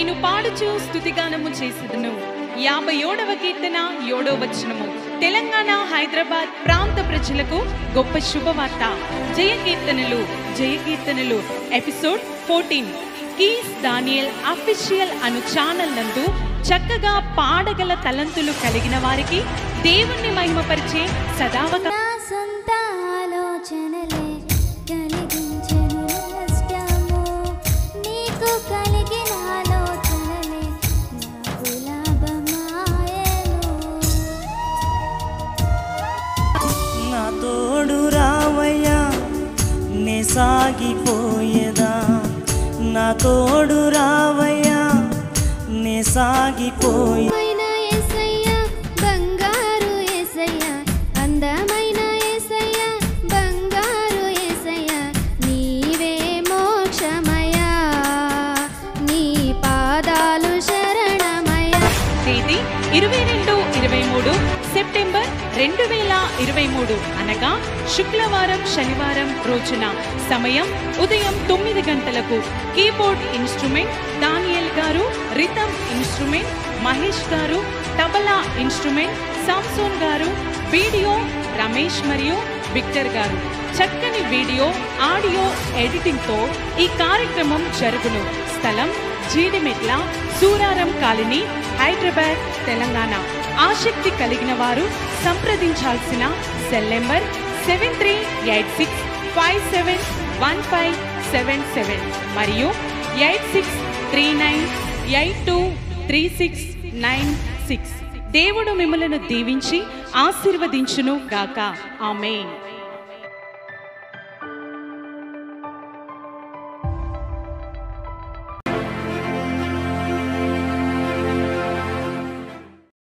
నేను పాడుచు స్థుతిగానము చేసేదను యాభై ఏడవ కీర్తన ఏడో వచనము తెలంగాణ హైదరాబాద్ ప్రాంత ప్రజలకు గొప్ప శుభవార్త జయ Keerthanalu Jaya Keerthanalu episode fourteen Keys Daniel official అను ఛానల్ నందు చక్కగా పాడగల తలంతులు కలిగిన వారికి దేవుణ్ణి మహిమపరిచే సదావక నా సొంత ఆలోచనలే కలిగించెను నష్టము నీకు కలిగిన ఆలోచనలే నాకు లాభమాయెను నా తోడు రావయ్యా నే సాగిపోయేదా నా తోడు రావయ్యా నే సాగిపోయే అందమైన యేసయ్య బంగారు యేసయ్య అందమైన యేసయ్య బంగారు యేసయ్య నీవే మోక్షమయా నీ పాదాలు శరణమయా తేదీ ఇరవై రెండు ఇరవై మూడు సెప్టెంబర్ రెండు వేల ఇరవై మూడు అనగా శుక్రవారం శనివారం రోజున సమయం ఉదయం తొమ్మిది గంటలకు కీబోర్డ్ ఇన్స్ట్రుమెంట్ దానియల్ గారు రితం ఇన్స్ట్రుమెంట్ మహేష్ గారు తబలా ఇన్స్ట్రుమెంట్ సామ్సోన్ గారు వీడియో రమేష్ మరియు విక్టర్ గారు చక్కని వీడియో ఆడియో ఎడిటింగ్తో ఈ కార్యక్రమం జరుగును స్థలం జీడిమెట్ల సూరారం కాలనీ హైదరాబాద్ తెలంగాణ ఆసక్తి కలిగిన వారు సంప్రదించాల్సిన cell number seven three eight six five seven one five seven seven మరియు eight six three nine eight two three six nine six దేవుడు మిమ్మలను దీవించి ఆశీర్వదించును గాక ఆమెన్